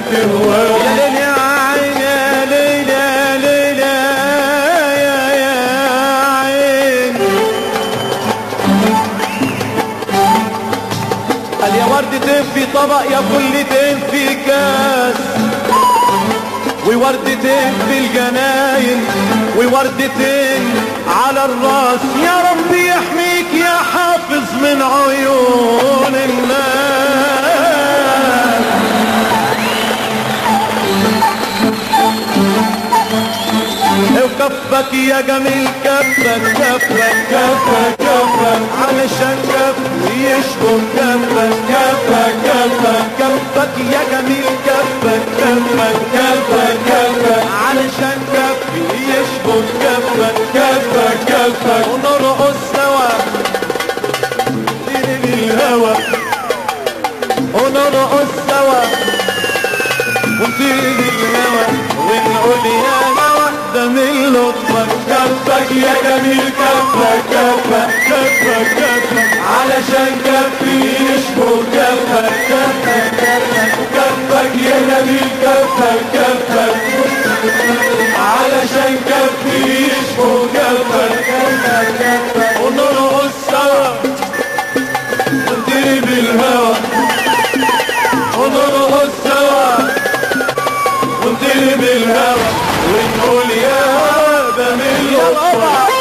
هواك يا ليل يا عين يا ليل يا ليل يا يا عين قال يا وردتين في طبق يا فلتين في كاس ووردتين في الجناين ووردتين على الراس يا رب يحميك يا حافظ من عيون الناس وكفك يا جميل كفك كفك كفك كفك علشان كف يشكر كفك كفك كفك كفك يا جميل كفك كفك كفك كفك علشان كف يشكر كفك كفك كفك ونرقص سوا دين الهوى ونرقص سوا ونطير الهوى ونقول يا هوى ده من لطفك كفك يا جميل كفك كفك كفك كفك علشان كفي يشكر كفك كفك كفك كفك يا جميل كفك كفك علشان كفي يشكر كفك كفك كفك ونرقص سوا ونطير بالهوى ونرقص سوا ونطير بالهوى ونقول يا ده من لطفك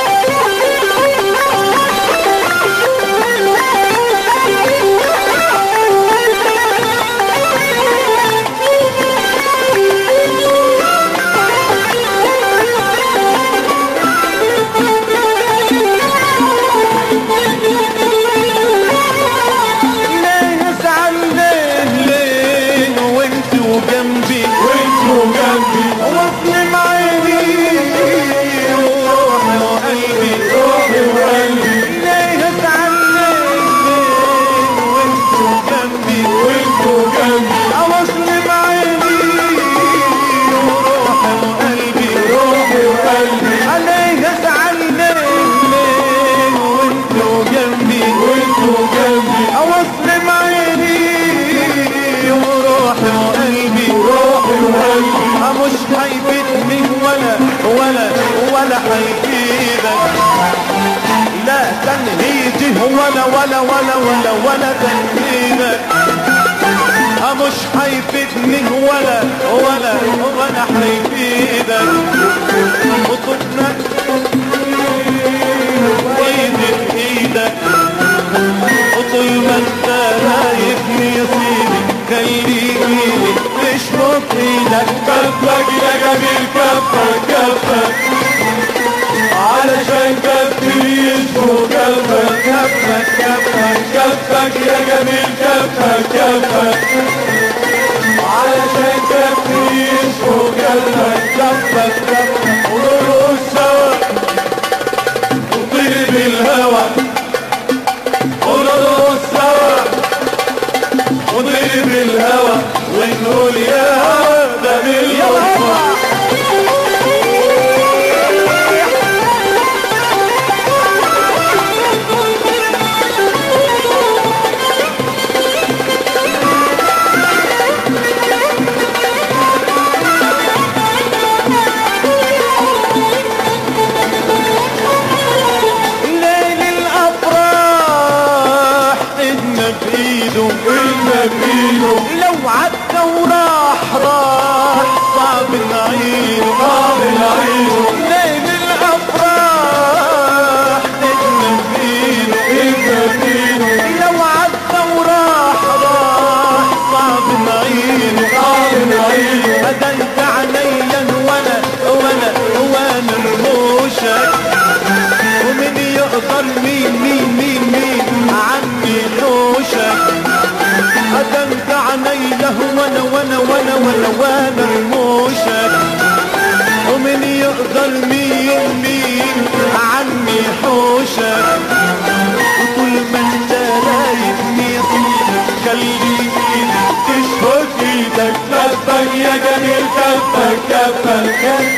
ليه ازعل ليه ليه وانت وجنبي وانتوا جنبي واظلم عيني وروحي وقلبي روحي وقلبي ليه ازعل ليه ليه وانت وجنبي وانتوا جنبي واظلم عيني وروحي وقلبي روحي وقلبي عليه ازعل ليه ليه وانت وجنبي وانتوا جنبي واظلم عيني وروحي وقلبي روحي وقلبي مش هيفيدني ولا ولا ولا هيفيدك لا تنهيدي ولا ولا ولا ولا ولا تنهيدك مش هيفيدني ولا ولا ولا هيفيدك وطولنا وايدك ايدك وطول ما انت رايفني يا سيدي خليني تشبك ايدك كفك يا جميل كفك كفك علشان كفي يشكو كفك كفك كفك كفك يا جميل كفك كفك علشان كفي يشكو كفك كفك كفك ونرقص سوا ونطير بالهوى ونرقص سوا ونطير بالهوى ونقول يا هوى ده باللطف ليل الافراح ايدنا بايده إلنا بإيده لو عدى وراح راح صعب نعيده صعب نعيده. ليل الافراح ايدنا بايده إلنا بإيده لو عدى وراح راح صعب نعيده صعب نعيده بدلت عليا وانا وانا وانا رموشك ومن يقدر مين مين مين مين عني حوشك قدمت عليا وانا وانا وانا وانا وانا رموشك ومن يقدر مين مين عني حوشك وطول ما انت رايبني خليني تشبك ايدك كفك يا جميل كفك كفك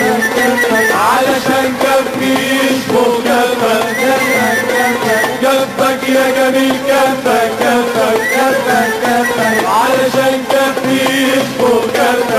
علشان كفي يشبك كفك كفك يا جميل كفك كفك علشان كفي يشبك كفك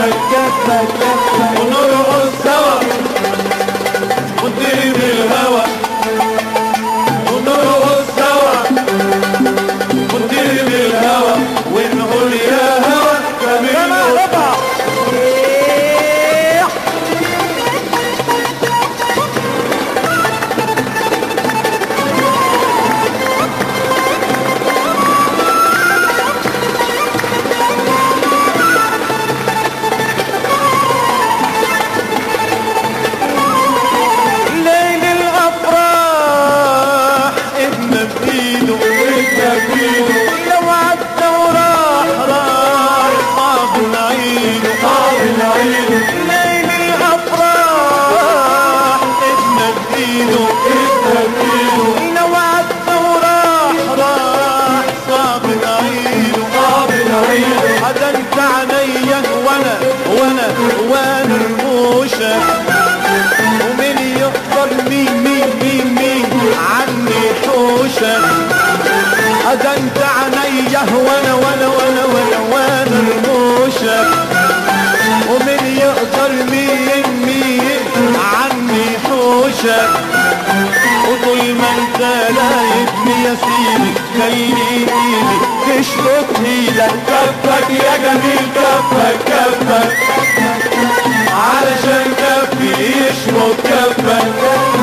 حوشك ومين يقدر مين مين مين مين عني حوشك أذا انت عينيه وانا وانا وانا وانا وانا رموشك ومين يقدر مين مين عني حوشك وطول ما انت لايبني يا سيدي خليني ايدي تشبك ايدك كفك يا جميل كفك كفك علشان كفي يشبك كفك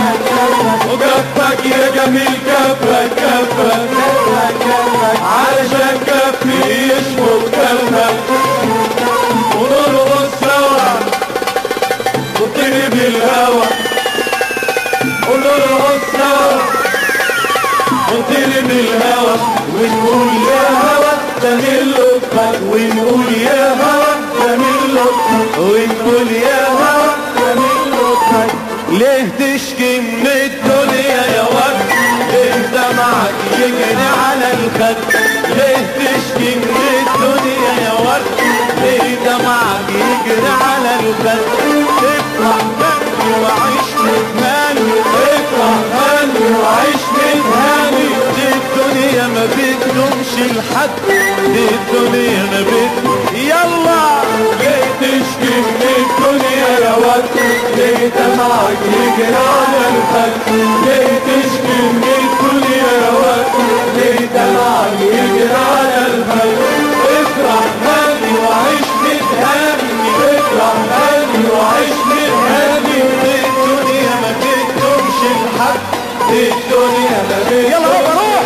وكفك يا جميل كفك كفك علشان كفي يشبك كفك ونرقص سوا وطير بالهوى ونرقص سوا وطير بالهوى ونقول يا هوى ده من لطفك ونقول يا هوى ده من لطفك ونقول يا هوى ده من لطفك ليه تشكي من الدنيا يا ورد ليه دمعك يجري على الخد ليه تشكي من الدنيا يا ورد ليه دمعك يجري على الخد افرح قلبي وعيش متهاني افرح قلبي وعيش متهاني دي الدنيا ما بتدومش لحد دي الدنيا ما بت يلا ليه تشكي من الدنيا يا ود ليه دمعك يجري على الخد ليه تشكي من الدنيا يا ود ليه دمعك يجري على الخد افرح هاني وعيش متهاني افرح هاني وعيش متهاني دي الدنيا ما بتدومش لحد دي الدنيا ما بين يلا بابا روح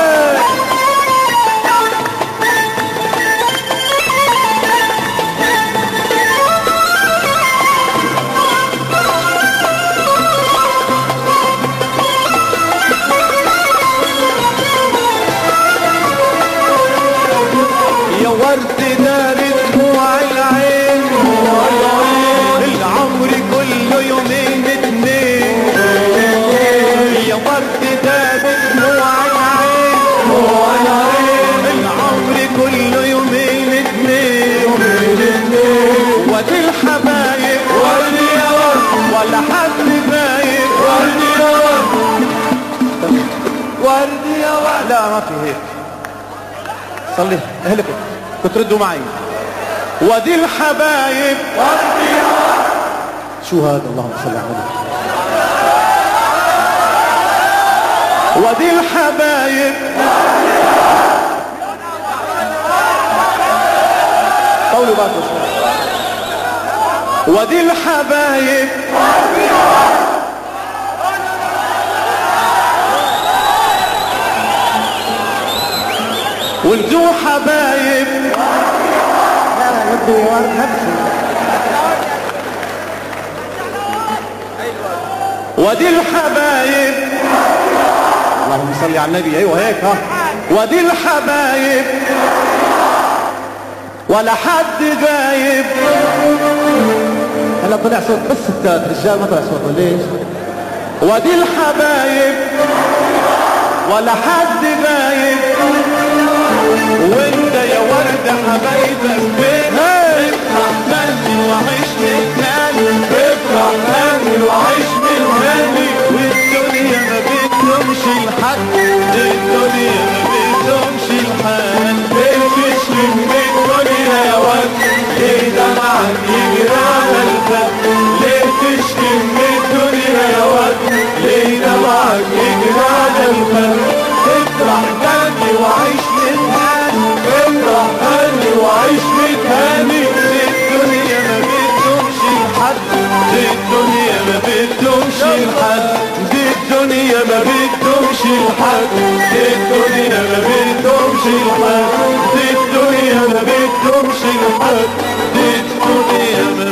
يا ورد دار دموع العين العمر كله يومين اتنين يا ورد دار دموع العين العمر كله يومين اتنين ودي الحبايب ورد يا ورد ولا حد بايب ورد يا ورد ورد يا ورد لا ما في هيك صلي اهلكم كنت ردوا معي ودي الحبايب ورد يا ورد شو هذا اللهم صل على النبي ودي الحبايب طولوا بالكم شوي ودي الحبايب وانتو حبايب لا لا يبدو نفسي ودي الحبايب اللهم صل على النبي ايوه هيك ها ودي الحبايب ولا حد غايب هلا طلع صوت بس ستات رجال ما طلع صوت ليش ودي الحبايب ولا حد غايب وانت يا ورد حبايبك فين افرح مني وعيش مكاني افرح هاني وعيش بالهاني والدنيا ما بتدومش لحد الدنيا ما بتدومش لحد ليه تشكي من الدنيا يا ود ليه دمعك يجري على الخد ليه تشكي من الدنيا يا ود ليه دمعك يجري على الخد افرح قلبي وعيش متهاني افرح قلبي وعيش متهاني الدنيا ما بتدومش لحد الدنيا ما بتدومش لحد دي الدنيا ما بتدومش لحد دي الدنيا ما بتدومش لحد دي الدنيا ما بتدومش لحد دي الدنيا ما